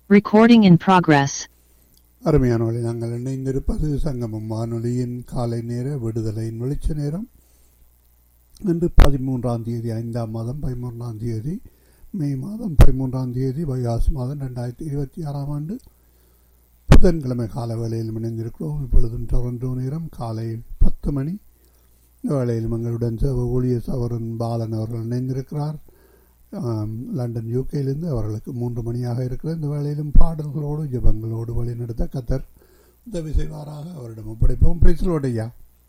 Recording in progress. அருமையானவளை நாங்கள் இணைந்திருப்பது சங்கமம் வானொலியின் காலை நேர விடுதலையின் வெளிச்ச நேரம் இன்று பதிமூன்றாம் தேதி ஐந்தாம் மாதம் பதிமூன்றாம் தேதி மே மாதம் பதிமூன்றாம் தேதி வைகாசி மாதம் ரெண்டாயிரத்தி இருபத்தி ஆறாம் ஆண்டு புதன்கிழமை கால வேளையில் இணைந்திருக்கிறோம் இப்பொழுதும் டொரண்டோ நேரம் காலை பத்து மணி இந்த வேளையில் எங்களுடன் சேவ ஊழியர் சவரன் பாலன் அவர்கள் இணைந்திருக்கிறார் ஆம், லண்டன் யூகேயிலிருந்து அவர்களுக்கு மூன்று மணியாக இருக்கிற இந்த வேளையிலும் பாடல்களோடு ஜெபங்களோடு வழிநடத்த கத்தர் உதவி செய்வாராக அவரிடம் ஒப்படைப்போம் பிரிசலோடு ஐயா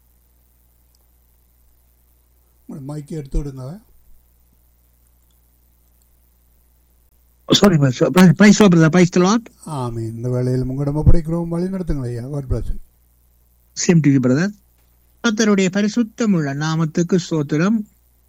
உங்கள் மைக்கை எடுத்து விடுங்க Sorry, Pastor. Praise God, brother. Praise the Lord. ஆமே இந்த வேளையில் உங்களிடம் ஒப்படைக்கிறோம் வழி நடத்துங்கள் ஐயா God bless you. Same to you, brother. கர்த்தருடைய பரிசுத்தமுள்ள நாமத்துக்கு ஸ்தோத்திரம்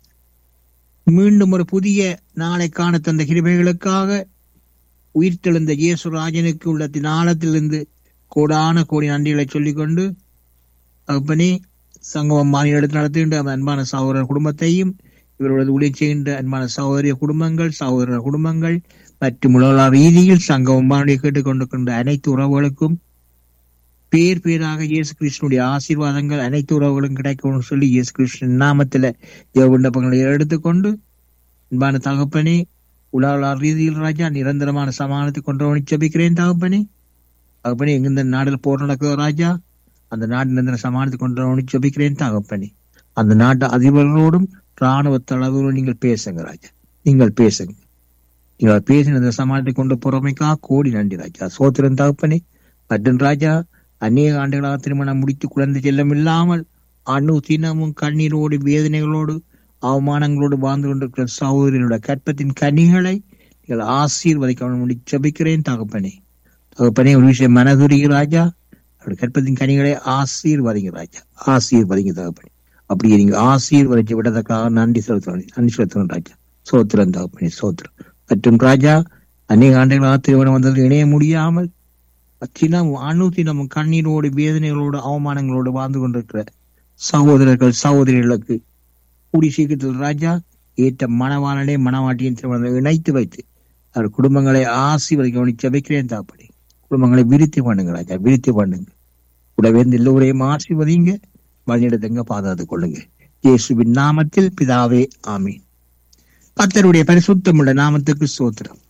மீண்டும் ஒரு புதிய நாளை காண தந்த கிருபைகளுக்காக உயிர்த்தெழுந்த இயேசுராஜனுக்கு உள்ள நாளத்திலிருந்து கோடான கோடி நன்றிகளை சொல்லிக்கொண்டு அப்பனே சங்கமம் மாநிலத்தில் நடத்துகின்ற அந்த அன்பான சகோதரர் குடும்பத்தையும் இவர்களது ஊழியம் செய்கின்ற அன்பான சகோதரிய குடும்பங்கள் சகோதர குடும்பங்கள் மற்றும் உலக ரீதியில் சங்கமம் மாநில கேட்டுக்கொண்டிருக்கின்ற அனைத்து உறவுகளுக்கும் பேர் பேராக இயேசு கிருஷ்ணனுடைய ஆசீர்வாதங்கள் அனைத்து உறவுகளும் கிடைக்கும்னு சொல்லி இயேசு கிருஷ்ணன் நாமத்துல தேவ விண்ணப்பங்களை எடுத்துக்கொண்டு அன்பான தகப்பனே உலக ரீதியில் ராஜா நிரந்தரமான சமானத்தை கொண்டவனை ஜெபிக்கிறேன் தகப்பனே தகப்பனே எங்க இந்த நாடுல போர் நடக்குதோ ராஜா அந்த நாடு நிரந்தர சமானத்தை கொண்டவனை ஜெபிக்கிறேன் தகப்பனே அந்த நாட்டு அதிபர்களோடும் ராணுவ தளவோடும் நீங்கள் பேசுங்க ராஜா நீங்கள் பேசுங்க நீங்கள் பேசின அந்த சமாளத்தை கொண்டு பொறுமைக்கா கோடி நன்றி ராஜா சோத்திரன் தகப்பனே மற்றும் ராஜா அநேக ஆண்டுகளாக திருமணம் முடித்து குழந்தை செல்லம் இல்லாமல் அணு தினமும் கண்ணீரோடு வேதனைகளோடு அவமானங்களோடு வாழ்ந்து கொண்டிருக்கிற சகோதரியோட கற்பத்தின் கனிகளை நீங்கள் ஆசீர்வதிக்க முடி ஜபிக்கிறேன் தகப்பனே தகப்பனே ஒரு விஷயம் மனதுரிய ராஜா அவருடைய கற்பத்தின் கனிகளை ஆசீர்வதிங்க ராஜா ஆசீர்வதிங்க தகப்பனே அப்படியே நீங்க ஆசீர்வதிச்சு விட்டதற்காக நன்றி செலுத்தணும் நன்றி செலுத்தணும் ராஜா சோத்திரம் தகப்பனே சோத்திரம் மற்றும் ராஜா அநேக ஆண்டுகளாக திருமணம் வந்தது இணைய முடியாமல் தினம் அணு தினமும் கண்ணீரோடு வேதனைகளோடு அவமானங்களோடு வாழ்ந்து கொண்டிருக்கிற சகோதரர்கள் சகோதரிகளுக்கு கூடி சீக்கிரத்தில் ராஜா ஏற்ற மணவாளனே மணவாட்டியின் திருமணத்தை இணைத்து வைத்து அவர் குடும்பங்களை ஆசீர்வதிக்க ஜபிக்கிறேன் தாப்படி குடும்பங்களை விருத்தி பண்ணுங்க ராஜா விருத்தி பண்ணுங்க கூடவே இந்த எல்லோரையும் ஆசீர்வதிங்க வழிநடத்துங்க பாதுகாத்து கொள்ளுங்க இயேசுவின் நாமத்தில் பிதாவே ஆமீன் கர்த்தருடைய பரிசுத்தமுள்ள நாமத்துக்கு சோத்திரம்